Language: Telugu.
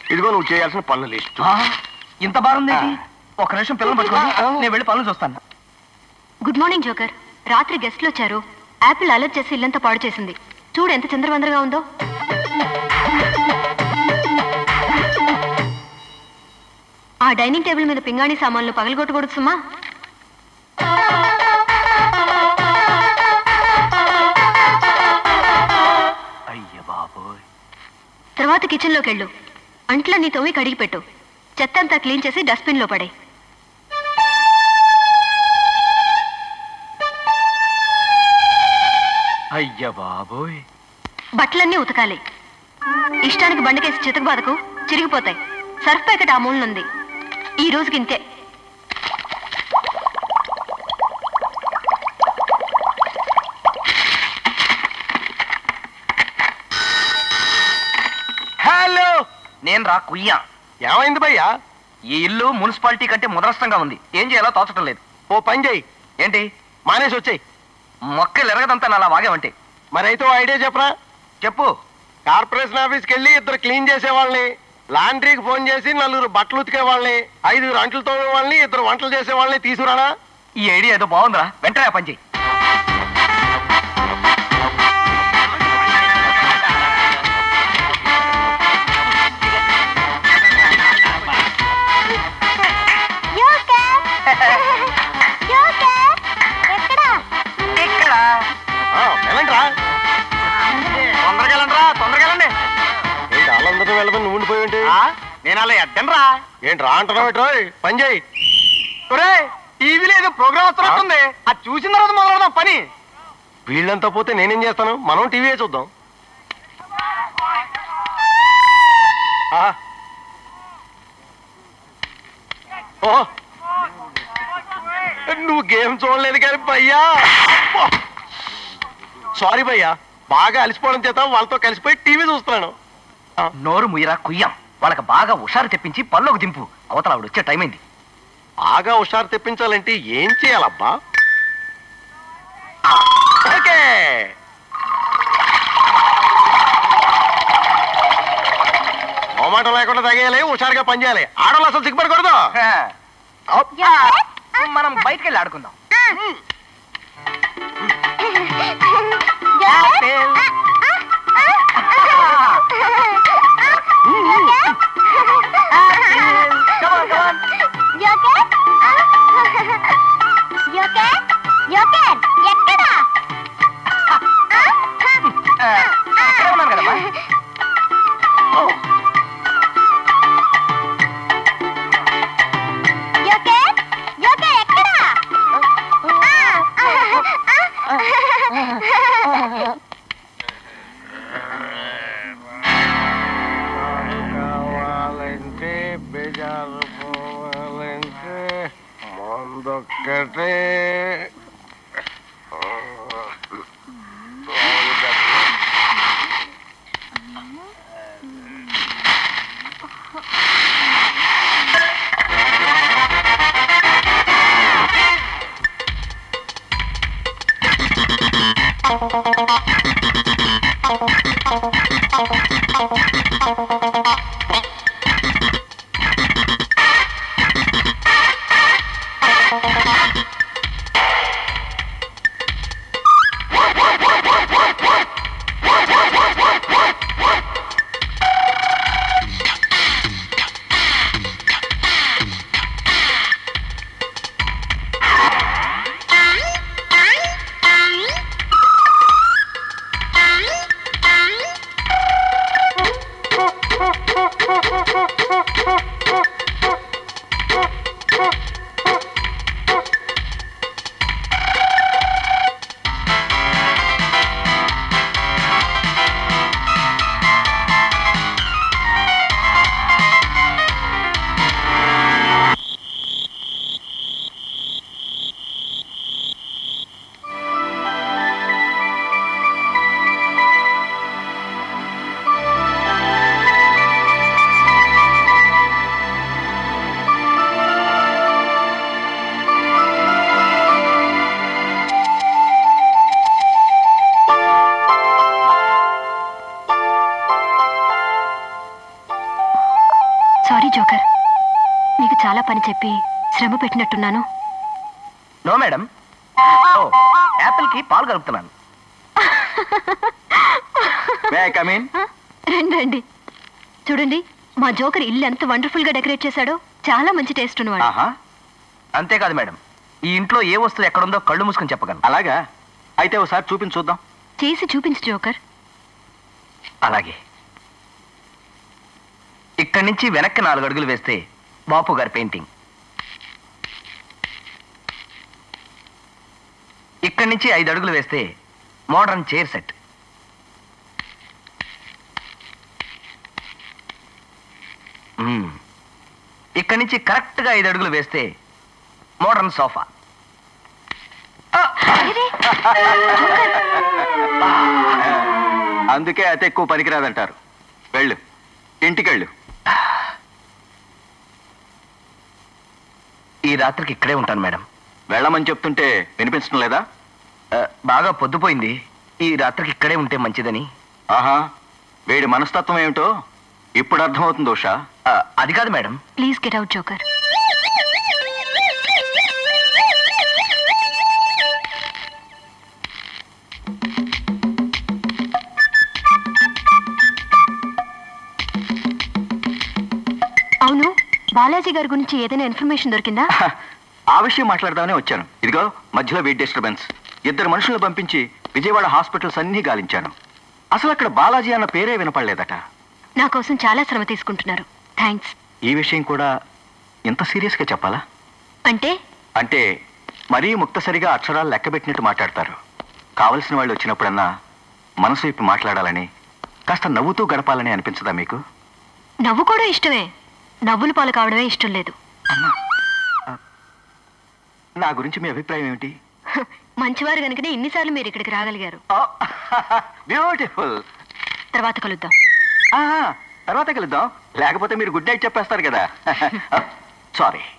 ఇదిగో నువ్వు చేయాల్సిన పనుల లిస్టు ఆ, ఇంత బాగుంది ఒక నిమిషం పిల్లలు పట్టుకోండి నేను వెళ్ళి పనులు చూస్తాను గుడ్ మార్నింగ్ జోకర్ రాత్రి గెస్ట్లు వచ్చారు యాపిల్ అలర్ట్ చేసి ఇల్లంతా పాడు చేసింది చూడు ఎంత చిందరవందరగా ఉందో ఆ డైనింగ్ టేబుల్ మీద పింగాణి సామాన్లు పగలగొట్టకూడదు సుమా అయ్య బాబోయ్ తర్వాత కిచెన్లోకి వెళ్ళు అంట్లన్నీ తోమి కడిగి పెట్టు చెత్త అంతా క్లీన్ చేసి డస్ట్బిన్లో పడే అయ్య బాబోయ్ బట్టలన్నీ ఉతకాలి ఇష్టానికి బండకేసి చితక బాధకు చిరిగిపోతాయి సర్ఫ్ ప్యాకెట్ ఆ మూలనుంది ఈ రోజుకి ఇంతే హలో నేను రా కుయ్యా ఏమైంది భయ్యా ఈ ఇల్లు మున్సిపాలిటీ కంటే ముదరస్తంగా ఉంది ఏం చేయాలో తోచటం లేదు ఓ పని చేయి ఏంటి మానేసి వచ్చాయి మొక్కలు ఎరగదంతా అలా వాగేవంటే మరైతే ఓ ఐడియా చెప్పరా చెప్పు కార్పొరేషన్ ఆఫీస్కి వెళ్ళి ఇద్దరు క్లీన్ చేసే వాళ్ళని లాండ్రీకి ఫోన్ చేసి నలుగురు బట్టలు ఉతికే వాళ్ళని ఐదుగురు అంటలు తోమే వాళ్ళని ఇద్దరు వంటలు చేసే వాళ్ళని తీసుకురానా ఈ ఐడియా ఏదో బాగుందిరా వెంటనే ఆ పని చెయ్యి ఇక్కడ ఆ, వెళ్ళండిరా తొందరగా వెళ్ళండిరా తొందరగా వెళ్ళండి ఏంటి వాళ్ళందరూ వెళ్ళమని నువ్వు ఉండిపోయి ఏంటి ఆ, నేను అలా ఎడ్డనరా ఏంటి రా అంటున్నావు ఏంట్రా? పని చేయి ఒరే టీవీలో ఏదో ప్రోగ్రామ్ వస్తున్నట్టుంది అది చూసిన తర్వాత మొదలెడదాం పని వీళ్ళంతా పోతే నేనేం చేస్తాను మనం టీవీ చూద్దాం ఆ. ఓ నువ్వు గేమ్ చూడలేదు కానీ భయ్యా సారీ భయ్యా బాగా అలసిపోవడం చేత వాళ్ళతో కలిసిపోయి టీవీ చూస్తున్నాను నోరు ముయ్యరా కుయ్యం వాళ్ళకి బాగా హుషారు తెప్పించి పల్లోకి దింపు అవతల ఆవిడ వచ్చే టైం అయింది బాగా హుషారు తెప్పించాలంటే ఏం చేయాలబ్బా ఓకే మొహమాటం లేకుండా తగేయాలి హుషారుగా పనిచేయాలి ఆడవాళ్ళు అసలు సిగ్గుపడకూడదు అప్. మనం బయటికి వెళ్ళి ఆడుకుందాం ఇక్కడే ఉన్నాను కదమ్మా కావాలంటే బేజారు పోవాలంటే మందొక్కటే జోకర్ నీకు చాలా పని చెప్పి శ్రమ పెట్టినట్టున్నాను నో మేడం ఓ యాపిల్ కి పాలు కలుపుతున్నాను మే ఐ కమ్ ఇన్ రండి రండి చూడండి మా జోకర్ ఇల్లు ఎంత వండర్ఫుల్ గా డెకరేట్ చేశాడో చాలా మంచి టేస్ట్ ఉన్నవాడు ఆహా అంతేకాదు మేడం ఈ ఇంట్లో ఏ వస్తువు ఎక్కడుందో కళ్ళు మూసుకొని చెప్పగలను అలాగా అయితే ఒకసారి చూపించి చూద్దాం చేసి చూపించు జోకర్ అలాగే ఇక్కడి నుంచి వెనక్కి నాలుగు అడుగులు వేస్తే బాపు గారి పెయింటింగ్ ఇక్కడి నుంచి ఐదు అడుగులు వేస్తే మోడర్న్ చైర్ సెట్ మ్మ్. ఇక్కడి నుంచి కరెక్ట్ గా ఐదు అడుగులు వేస్తే మోడర్న్ సోఫా అరే, జోకర్ అందుకే అతి ఎక్కువ పనికిరాదంటారు వెళ్ళు ఇంటికెళ్ళు ఈ రాత్రికి ఇక్కడే ఉంటాను మేడం వెళ్ళమని చెప్తుంటే వినిపించడం లేదా ఆ, బాగా పొద్దుపోయింది ఈ రాత్రికి ఇక్కడే ఉంటే మంచిదని ఆహా వీడి మనస్తత్వం ఏమిటో ఇప్పుడు అర్థమవుతుంది ఉషా ఆ, అది కాదు madam please get out joker అవును బాలాజీ గారి గురించి ఏదైనా ఇన్ఫర్మేషన్ దొరికిందా ఆ విషయం మాట్లాడదామనే వచ్చాను ఇదిగో మధ్యలో వీట్ డిస్టర్బెన్స్ ఇద్దరు మనుషులను పంపించి విజయవాడ హాస్పిటల్స్ అన్నీ గాలించాను అసలు అక్కడ బాలాజీ అన్న పేరే వినపడలేదట నా కోసం చాలా శ్రమ తీసుకుంటున్నారు థ్యాంక్స్ ఈ విషయం కూడా ఇంత సీరియస్గా చెప్పాలా అంటే అంటే మరీ ముక్తసరిగా అక్షరాలు లెక్కబెట్టినట్టు మాట్లాడతారు కావలసిన వాళ్ళు వచ్చినప్పుడన్నా మనసు విప్పి మాట్లాడాలని కాస్త నవ్వుతూ గడపాలని అనిపించదా మీకు నవ్వు కూడా ఇష్టమే నవ్వులు పాలు కావడమే ఇష్టం లేదు నా గురించి మీ అభిప్రాయం ఏమిటి హ, మంచివారు కనుకనే ఇన్నిసార్లు మీరు ఇక్కడికి రాగలిగారు బ్యూటిఫుల్ తర్వాత కలుద్దాం తర్వాత కలుద్దాం లేకపోతే మీరు గుడ్ నైట్ చెప్పేస్తారు కదా సారీ